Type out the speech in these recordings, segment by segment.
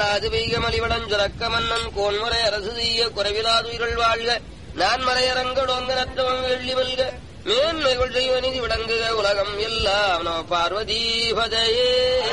மாறாது பெய்க மலிவளம் சுரக்க மன்னன் கோன்முறை அரசு செய்ய குறைவிலாதுயிர்கள் வாழ்க நான் மறையரங்கடோங்க நற்றவம் வெள்ளி வல்க மேன்மைகள் செய்வனிதி விளங்குக உலகம் எல்லாம் நம பார்வதீபதையே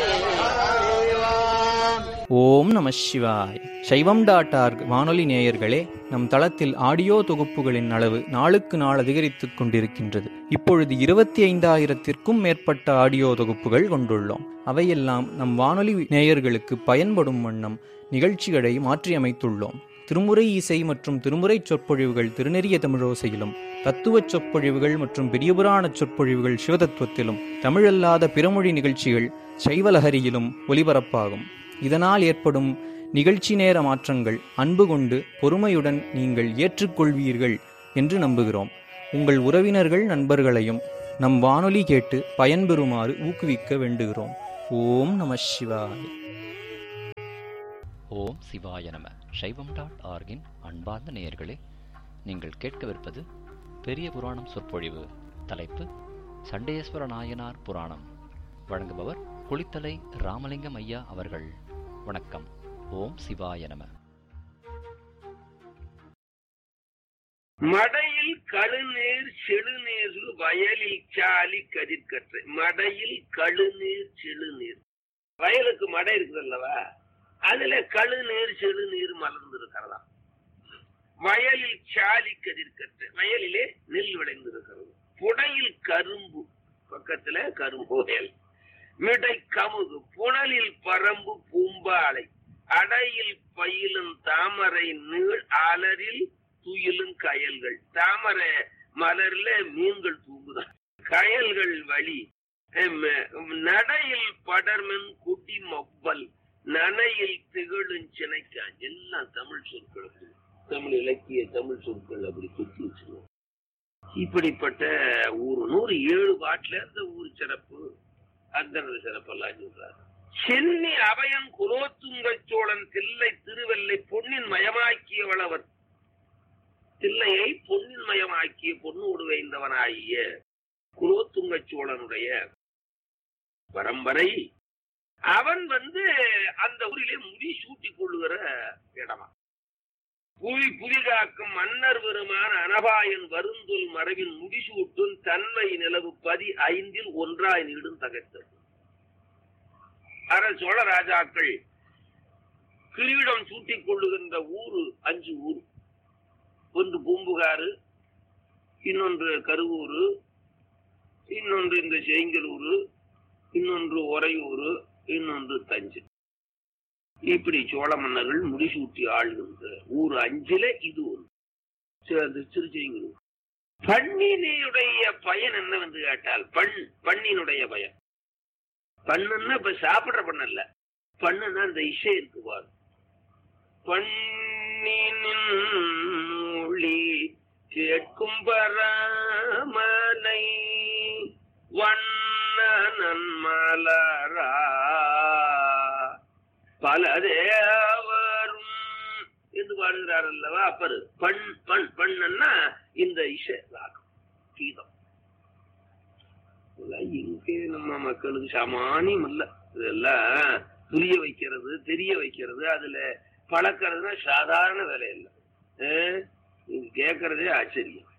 ஓம் நம சிவாய் சைவம் டாட் ஆர்க் வானொலி நேயர்களே நம் தளத்தில் ஆடியோ தொகுப்புகளின் அளவு நாளுக்கு நாள் அதிகரித்துக் கொண்டிருக்கின்றது இப்பொழுது இருபத்தி ஐந்தாயிரத்திற்கும் மேற்பட்ட ஆடியோ தொகுப்புகள் கொண்டுள்ளோம் அவையெல்லாம் நம் வானொலி நேயர்களுக்கு பயன்படும் வண்ணம் நிகழ்ச்சிகளை மாற்றியமைத்துள்ளோம் திருமுறை இசை மற்றும் திருமுறை சொற்பொழிவுகள் திருநெறிய தமிழோசையிலும் தத்துவச் சொற்பொழிவுகள் மற்றும் பெரியபுராண சொற்பொழிவுகள் சிவதத்துவத்திலும் தமிழல்லாத பிறமொழி நிகழ்ச்சிகள் சைவலஹரியிலும் ஒலிபரப்பாகும் இதனால் ஏற்படும் நிகழ்ச்சி நேர மாற்றங்கள் அன்பு கொண்டு பொறுமையுடன் நீங்கள் ஏற்றுக்கொள்வீர்கள் என்று நம்புகிறோம் உங்கள் உறவினர்கள் நண்பர்களையும் நம் வானொலி கேட்டு பயன்பெறுமாறு ஊக்குவிக்க வேண்டுகிறோம் ஓம் நம சிவாய் ஓம் சிவாய நம சைவம் டாட் ஆர்கின் அன்பார்ந்த நேயர்களே நீங்கள் கேட்கவிருப்பது பெரிய புராணம் சொற்பொழிவு தலைப்பு சண்டேஸ்வர நாயனார் புராணம் வழங்குபவர் குளித்தலை ராமலிங்கம் ஐயா அவர்கள் வணக்கம் ஓம் சிவாய நம மடையில் கழுநீர் செழுநீர் வயலில் சாலி கதிர்கற்று மடையில் கழுநீர் செழுநீர் வயலுக்கு மடை இருக்குது அல்லவா அதுல கழுநீர் செழுநீர் மலர்ந்து இருக்கிறதா வயலில் சாலி கதிர்கற்று வயலிலே நெல் விளைந்திருக்கிறது புடையில் கரும்பு பக்கத்துல கரும்பு வயல் மிடை கமுகு புனலில் பரம்பு பூம்பாலை அடையில் பயிலும் தாமரை நீள் அலரில் துயிலும் கயல்கள் தாமரை மலர்ல மீன்கள் தூங்குதான் கயல்கள் வழி எம், நடையில் படர்மென் குடி மொப்பல் நனையில் திகழும் சினைக்கான் எல்லாம் தமிழ் சொற்களுக்கு தமிழ் இலக்கிய தமிழ் சொற்கள் அப்படி குத்தி வச்சிருவோம் இப்படிப்பட்ட ஊர் நூறு ஏழு பாட்டுல இந்த ஊர் சிறப்பு அந்த சிறப்பெல்லாம் சொல்றாரு சென்னி அபயன் குலோத்துங்க சோழன் தில்லை திருவெல்லை பொன்னின் மயமாக்கிய வளவன் தில்லையை பொன்னின் மயமாக்கிய பொண்ணு உடுவைந்தவனாகிய குலோத்துங்க சோழனுடைய பரம்பரை அவன் வந்து அந்த ஊரிலே முடி சூட்டிக் கொள்ளுகிற இடமா புவி புதிகாக்கும் மன்னர் பெருமான அனபாயன் வருந்துல் மரபின் முடிசூட்டும் தன்மை நிலவு பதி ஐந்தில் ஒன்றாய் நீடும் தகைத்தது அர சோழ ராஜாக்கள் கிரீடம் சூட்டிக் கொள்ளுகின்ற ஊரு அஞ்சு ஊர் ஒன்று பூம்புகாரு இன்னொன்று கருவூரு இன்னொன்று இந்த செங்கலூரு இன்னொன்று ஒரையூரு இன்னொன்று தஞ்சை இப்படி சோழ மன்னர்கள் முடிசூட்டி ஆளுகின்ற ஊர் அஞ்சில இது ஒன்று சி- அது திருச்செங்கலூர் பண்ணினுடைய பயன் என்னவென்று கேட்டால் பண் பண்ணினுடைய பயன் பண்ணுன்னா இப்ப சாப்பிடுற பண்ணல பண்ணுன்னா அந்த இசை இருக்கு பாரு பண்ணினின் மொழி கேட்கும் பரமனை வண்ணனன் மலரா பல தேவரும் என்று பாடுகிறார் அல்லவா அப்பரு பண் பண் பண்ணன்னா இந்த இசை ராகம் கீதம் இதெல்லாம் இங்கே நம்ம மக்களுக்கு சாமானியம் இல்ல இதெல்லாம் புரிய வைக்கிறது தெரிய வைக்கிறது அதுல பழக்கிறதுனா சாதாரண வேலை இல்லை அஹ் இது கேட்கறதே ஆச்சரியம்